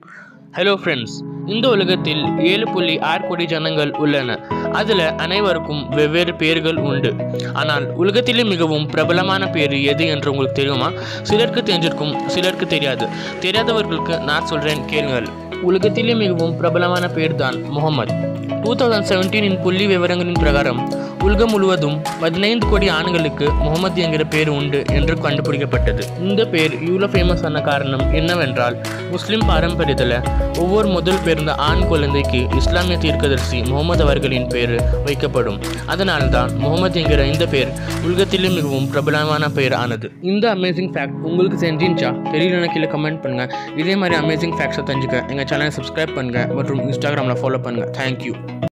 hello friends இந்த உலகத்தில் ஏழு புள்ளி ஆறு கோடி ஜனங்கள் உள்ளன அதில் அனைவருக்கும் வெவ்வேறு பெயர்கள் உண்டு ஆனால் உலகத்திலே மிகவும் பிரபலமான பேர் எது என்று உங்களுக்கு தெரியுமா சிலருக்கு தெரிஞ்சிருக்கும் சிலருக்கு தெரியாது தெரியாதவர்களுக்கு நான் சொல்கிறேன் கேளுங்கள் உலகத்திலே மிகவும் பிரபலமான பேர் தான் முகமது டூ தௌசண்ட் செவன்டீனின் புள்ளி விவரங்களின் பிரகாரம் உலகம் முழுவதும் பதினைந்து கோடி ஆண்களுக்கு முகமது என்கிற பேர் உண்டு என்று கண்டுபிடிக்கப்பட்டது இந்த பேர் இவ்வளோ ஃபேமஸ் ஆன காரணம் என்னவென்றால் முஸ்லிம் பாரம்பரியத்தில் ஒவ்வொரு முதல் பிறந்த ஆண் குழந்தைக்கு இஸ்லாமிய தீர்க்கதரிசி முகமது அவர்களின் பேர் வைக்கப்படும் அதனால தான் முகமது என்கிற இந்த பேர் உலகத்திலே மிகவும் பிரபலமான பெயர் ஆனது இந்த அமேசிங் ஃபேக்ட் உங்களுக்கு செஞ்சிருந்துச்சா தெரியலனா கீழே கமெண்ட் பண்ணுங்கள் இதே மாதிரி அமேசிங் ஃபேக்ட்ஸை தெரிஞ்சுக்க எங்கள் சேனலை சப்ஸ்கிரைப் பண்ணுங்கள் மற்றும் இன்ஸ்டாகிராமில் ஃபாலோ பண்ணுங்கள் தேங்க்யூ